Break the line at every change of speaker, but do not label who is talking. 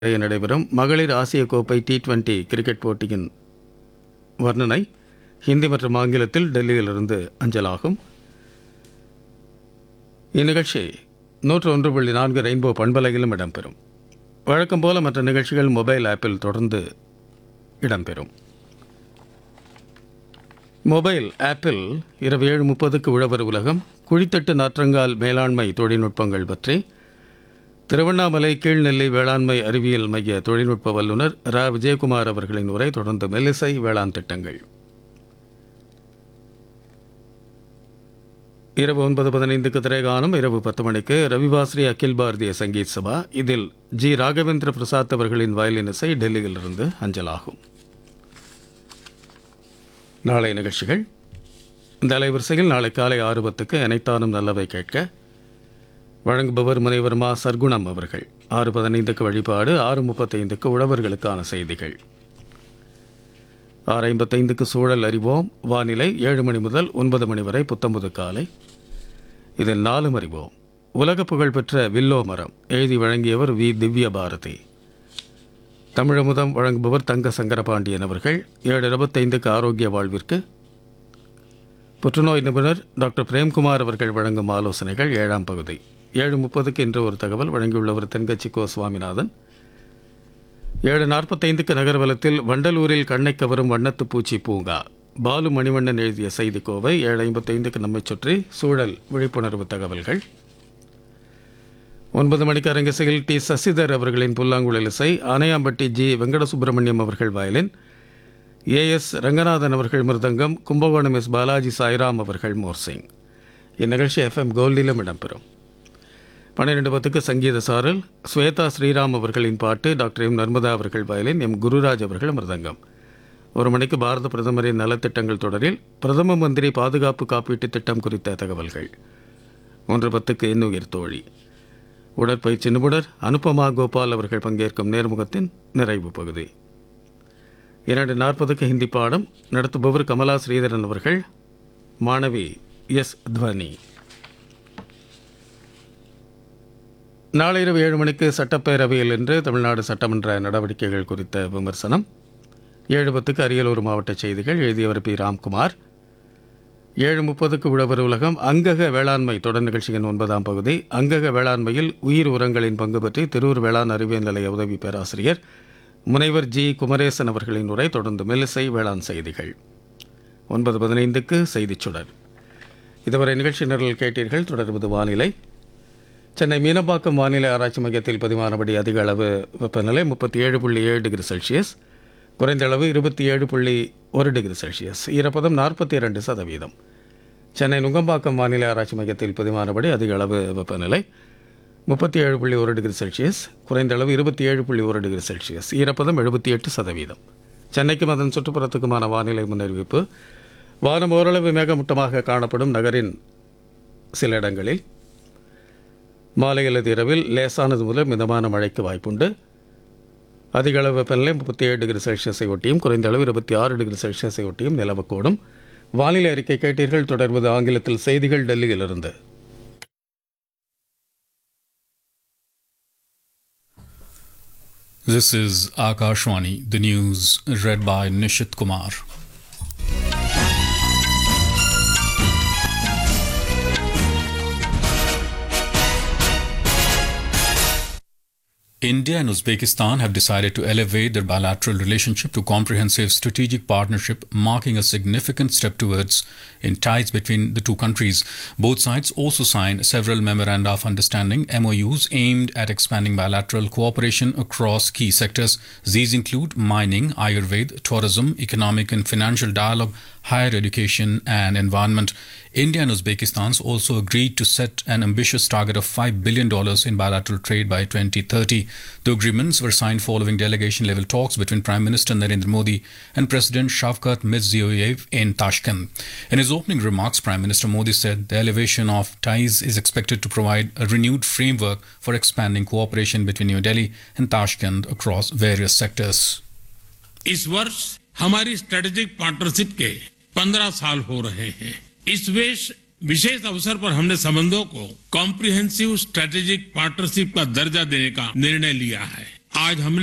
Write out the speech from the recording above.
இடையே நடைபெறும் மகளிர் ஆசிய கோப்பை டி டுவெண்டி கிரிக்கெட் போட்டியின் வர்ணனை ஹிந்தி மற்றும் ஆங்கிலத்தில் டெல்லியிலிருந்து அஞ்சலாகும் இந்நிகழ்ச்சி நூற்று ஒன்று புள்ளி நான்கு ரெயின்போ பண்பலையிலும் இடம்பெறும் வழக்கம் போல மற்ற நிகழ்ச்சிகள் மொபைல் ஆப்பில் தொடர்ந்து இடம்பெறும் மொபைல் ஆப்பில் இரவு ஏழு முப்பதுக்கு உழவர் உலகம் குழித்தட்டு நாற்றங்கால் மேலாண்மை தொழில்நுட்பங்கள் பற்றி திருவண்ணாமலை கீழ்நெல்லி வேளாண்மை அறிவியல் மைய தொழில்நுட்ப வல்லுநர் ரா விஜயகுமார் அவர்களின் உரை தொடர்ந்து மெல்லிசை வேளாண் திட்டங்கள் இரவு ஒன்பது பதினைந்துக்கு திரைகானம் இரவு பத்து மணிக்கு ரவிவாஸ்ரீ அகில் பாரதிய சங்கீத் சபா இதில் ஜி ராகவேந்திர பிரசாத் அவர்களின் வயலின் இசை டெல்லியிலிருந்து அஞ்சலாகும் நாளை நிகழ்ச்சிகள் இந்த அலைவரிசையில் நாளை காலை ஆறு பத்துக்கு அனைத்தானும் நல்லவை கேட்க வழங்குபவர் முனைவர் மா சர்க்குணம் அவர்கள் ஆறு பதினைந்துக்கு வழிபாடு ஆறு முப்பத்தைந்துக்கு உழவர்களுக்கான செய்திகள் ஆறு ஐம்பத்தைந்துக்கு சூழல் அறிவோம் வானிலை ஏழு மணி முதல் ஒன்பது மணி வரை புத்தம்புது காலை இதில் நாலும் அறிவோம் உலக புகழ்பெற்ற வில்லோ மரம் எழுதி வழங்கியவர் வி திவ்ய பாரதி தமிழமுதம் வழங்குபவர் தங்க சங்கரபாண்டியன் அவர்கள் ஏழு இருபத்தைந்துக்கு ஆரோக்கிய வாழ்விற்கு புற்றுநோய் நிபுணர் டாக்டர் பிரேம்குமார் அவர்கள் வழங்கும் ஆலோசனைகள் ஏழாம் பகுதி ஏழு முப்பதுக்கு இன்று ஒரு தகவல் வழங்கியுள்ளவர் தென்கட்சி கோ சுவாமிநாதன் ஏழு நாற்பத்தைந்துக்கு நகர்வலத்தில் வண்டலூரில் கண்ணை கவரும் வண்ணத்து பூச்சி பூங்கா பாலு மணிவண்ணன் எழுதிய செய்திக்கோவை ஏழு ஐம்பத்தைந்துக்கு நம்மை சுற்றி சூழல் விழிப்புணர்வு தகவல்கள் ஒன்பது மணிக்கு அரங்கசையில் டி சசிதர் அவர்களின் புல்லாங்குழல் இசை ஆனையாம்பட்டி ஜி வெங்கடசுப்பிரமணியம் அவர்கள் வயலின் ஏஎஸ் ரங்கநாதன் அவர்கள் மிருதங்கம் கும்பகோணம் எஸ் பாலாஜி சாய்ராம் அவர்கள் மோர்சிங் இந்நிகழ்ச்சி எஃப்எம் கோல்டிலும் இடம்பெறும் பன்னிரெண்டு பத்துக்கு சங்கீத சாரல் ஸ்வேதா ஸ்ரீராம் அவர்களின் பாட்டு டாக்டர் எம் நர்மதா அவர்கள் வயலின் எம் குருராஜ் அவர்கள் மிருதங்கம் ஒரு மணிக்கு பாரத பிரதமரின் நலத்திட்டங்கள் தொடரில் பிரதம மந்திரி பாதுகாப்பு காப்பீட்டு திட்டம் குறித்த தகவல்கள் ஒன்று பத்துக்கு இன்னுயிர் தோழி உடற்பயிற்சி நிபுணர் அனுபமா கோபால் அவர்கள் பங்கேற்கும் நேர்முகத்தின் நிறைவு பகுதி இரண்டு நாற்பதுக்கு ஹிந்தி பாடம் நடத்துபவர் கமலா ஸ்ரீதரன் அவர்கள் மாணவி எஸ் துவனி நாளை இரவு ஏழு மணிக்கு சட்டப்பேரவையில் இன்று தமிழ்நாடு சட்டமன்ற நடவடிக்கைகள் குறித்த விமர்சனம் ஏழு பத்துக்கு அரியலூர் மாவட்ட செய்திகள் எழுதியவர் பி ராம்குமார் ஏழு முப்பதுக்கு உழவர் உலகம் அங்கக வேளாண்மை தொடர் நிகழ்ச்சியின் ஒன்பதாம் பகுதி அங்கக வேளாண்மையில் உயிர் உரங்களின் பங்கு பற்றி திருவூர் வேளாண் அறிவியல் நிலைய உதவி பேராசிரியர் முனைவர் ஜி குமரேசன் அவர்களின் உரை தொடர்ந்து மெல்லிசை வேளாண் செய்திகள் ஒன்பது பதினைந்துக்கு செய்திச் சுடர் இதுவரை நிகழ்ச்சி நிரல் கேட்டீர்கள் தொடர்வது வானிலை சென்னை மீனம்பாக்கம் வானிலை ஆராய்ச்சி மையத்தில் பதிவானபடி அதிக அளவு வெப்பநிலை முப்பத்தி ஏழு புள்ளி ஏழு டிகிரி செல்சியஸ் குறைந்த அளவு இருபத்தி ஏழு புள்ளி ஒரு டிகிரி செல்சியஸ் ஈரப்பதம் நாற்பத்தி இரண்டு சதவீதம் சென்னை நுங்கம்பாக்கம் வானிலை ஆராய்ச்சி மையத்தில் பதிவானபடி அதிக அளவு வெப்பநிலை முப்பத்தி ஏழு புள்ளி ஒரு டிகிரி செல்சியஸ் குறைந்த அளவு இருபத்தி ஏழு புள்ளி ஒரு டிகிரி செல்சியஸ் ஈரப்பதம் எழுபத்தி எட்டு சதவீதம் சென்னைக்கும் அதன் சுற்றுப்புறத்துக்குமான வானிலை முன்னறிவிப்பு வானம் ஓரளவு மேகமூட்டமாக காணப்படும் நகரின் சில இடங்களில் மாலை அல்லது இரவில் லேசானது முதல் மிதமான மழைக்கு வாய்ப்புண்டு அதிக அளவு வெப்பநிலை முப்பத்தி ஏழு டிகிரி செல்சியஸை ஒட்டியும் குறைந்த அளவு இருபத்தி ஆறு டிகிரி செல்சியஸை ஒட்டியும் நிலவக்கூடும் வானிலை அறிக்கை கேட்டீர்கள் தொடர்வது ஆங்கிலத்தில் செய்திகள் டெல்லியிலிருந்து
This is Akashwani, the news read by Nishit Kumar. India and Uzbekistan have decided to elevate their bilateral relationship to comprehensive strategic partnership, marking a significant step towards in ties between the two countries. Both sides also signed several memoranda of understanding MOUs aimed at expanding bilateral cooperation across key sectors. These include mining, Ayurveda, tourism, economic and financial dialogue, higher education, and environment. India and Uzbekistan also agreed to set an ambitious target of $5 billion in bilateral trade by 2030. The agreements were signed following delegation level talks between Prime Minister Narendra Modi and President Shavkat Mirziyoyev in Tashkent. In his opening remarks, Prime Minister Modi said the elevation of ties is expected to provide a renewed framework for expanding cooperation between New Delhi and Tashkent across various sectors.
इस वर्ष हमारी strategic partnership के 15 साल हो रहे हैं इस वेश विशेष अवसर पर हमने संबंधों को कॉम्प्रिहेंसिव स्ट्रेटेजिक पार्टनरशिप का दर्जा देने का निर्णय लिया है आज हमने